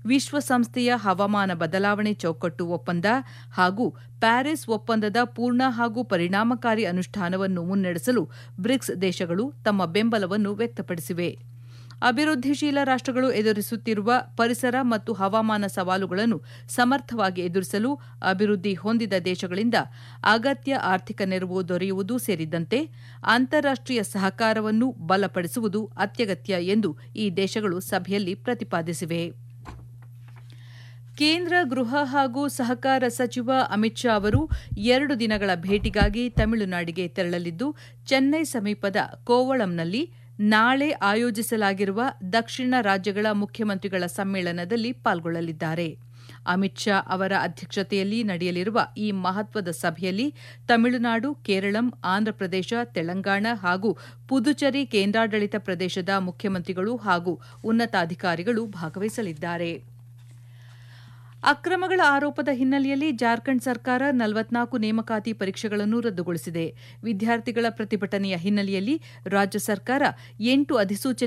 ವಿಶ್ವಸಂಸ್ಥೆಯ ಹವಾಮಾನ ಬದಲಾವಣೆ ಚೌಕಟ್ಟು ಒಪ್ಪಂದ ಹಾಗೂ ಪ್ಯಾರಿಸ್ ಒಪ್ಪಂದದ ಪೂರ್ಣ ಹಾಗೂ ಪರಿಣಾಮಕಾರಿ ಅನುಷ್ಠಾನವನ್ನು ಮುನ್ನಡೆಸಲು ಬ್ರಿಕ್ಸ್ ದೇಶಗಳು ತಮ್ಮ ಬೆಂಬಲವನ್ನು ವ್ಯಕ್ತಪಡಿಸಿವೆ ಅಭಿವೃದ್ಧಿಶೀಲ ರಾಷ್ಟಗಳು ಎದುರಿಸುತ್ತಿರುವ ಪರಿಸರ ಮತ್ತು ಹವಾಮಾನ ಸವಾಲುಗಳನ್ನು ಸಮರ್ಥವಾಗಿ ಎದುರಿಸಲು ಅಭಿವೃದ್ಧಿ ಹೊಂದಿದ ದೇಶಗಳಿಂದ ಅಗತ್ಯ ಆರ್ಥಿಕ ನೆರವು ದೊರೆಯುವುದು ಸೇರಿದಂತೆ ಅಂತಾರಾಷ್ಟೀಯ ಸಹಕಾರವನ್ನು ಬಲಪಡಿಸುವುದು ಅತ್ಯಗತ್ಯ ಎಂದು ಈ ದೇಶಗಳು ಸಭೆಯಲ್ಲಿ ಪ್ರತಿಪಾದಿಸಿವೆ ಕೇಂದ್ರ ಗೃಹ ಹಾಗೂ ಸಹಕಾರ ಸಚಿವ ಅಮಿತ್ ಶಾ ಅವರು ಎರಡು ದಿನಗಳ ಭೇಟಿಗಾಗಿ ತಮಿಳುನಾಡಿಗೆ ತೆರಳಲಿದ್ದು ಚೆನ್ನೈ ಸಮೀಪದ ಕೋವಳಂನಲ್ಲಿ ನಾಳೆ ಆಯೋಜಿಸಲಾಗಿರುವ ದಕ್ಷಿಣ ರಾಜ್ಯಗಳ ಮುಖ್ಯಮಂತ್ರಿಗಳ ಸಮ್ಮೇಳನದಲ್ಲಿ ಪಾಲ್ಗೊಳ್ಳಲಿದ್ದಾರೆ ಅಮಿತ್ ಶಾ ಅವರ ಅಧ್ಯಕ್ಷತೆಯಲ್ಲಿ ನಡೆಯಲಿರುವ ಈ ಮಹತ್ವದ ಸಭೆಯಲ್ಲಿ ತಮಿಳುನಾಡು ಕೇರಳಂ ಆಂಧ್ರಪ್ರದೇಶ ತೆಲಂಗಾಣ ಹಾಗೂ ಪುದುಚೇರಿ ಕೇಂದ್ರಾಡಳಿತ ಪ್ರದೇಶದ ಮುಖ್ಯಮಂತ್ರಿಗಳು ಹಾಗೂ ಉನ್ನತಾಧಿಕಾರಿಗಳು ಭಾಗವಹಿಸಲಿದ್ದಾರೆ ಅಕ್ರಮಗಳ ಆರೋಪದ ಹಿನ್ನೆಲೆಯಲ್ಲಿ ಜಾರ್ಖಂಡ್ ಸರ್ಕಾರ ನಲವತ್ನಾಲ್ಕು ನೇಮಕಾತಿ ಪರೀಕ್ಷೆಗಳನ್ನು ರದ್ದುಗೊಳಿಸಿದೆ ವಿದ್ಯಾರ್ಥಿಗಳ ಪ್ರತಿಭಟನೆಯ ಹಿನ್ನೆಲೆಯಲ್ಲಿ ರಾಜ್ಯ ಸರ್ಕಾರ ಎಂಟು ಅಧಿಸೂಚನೆ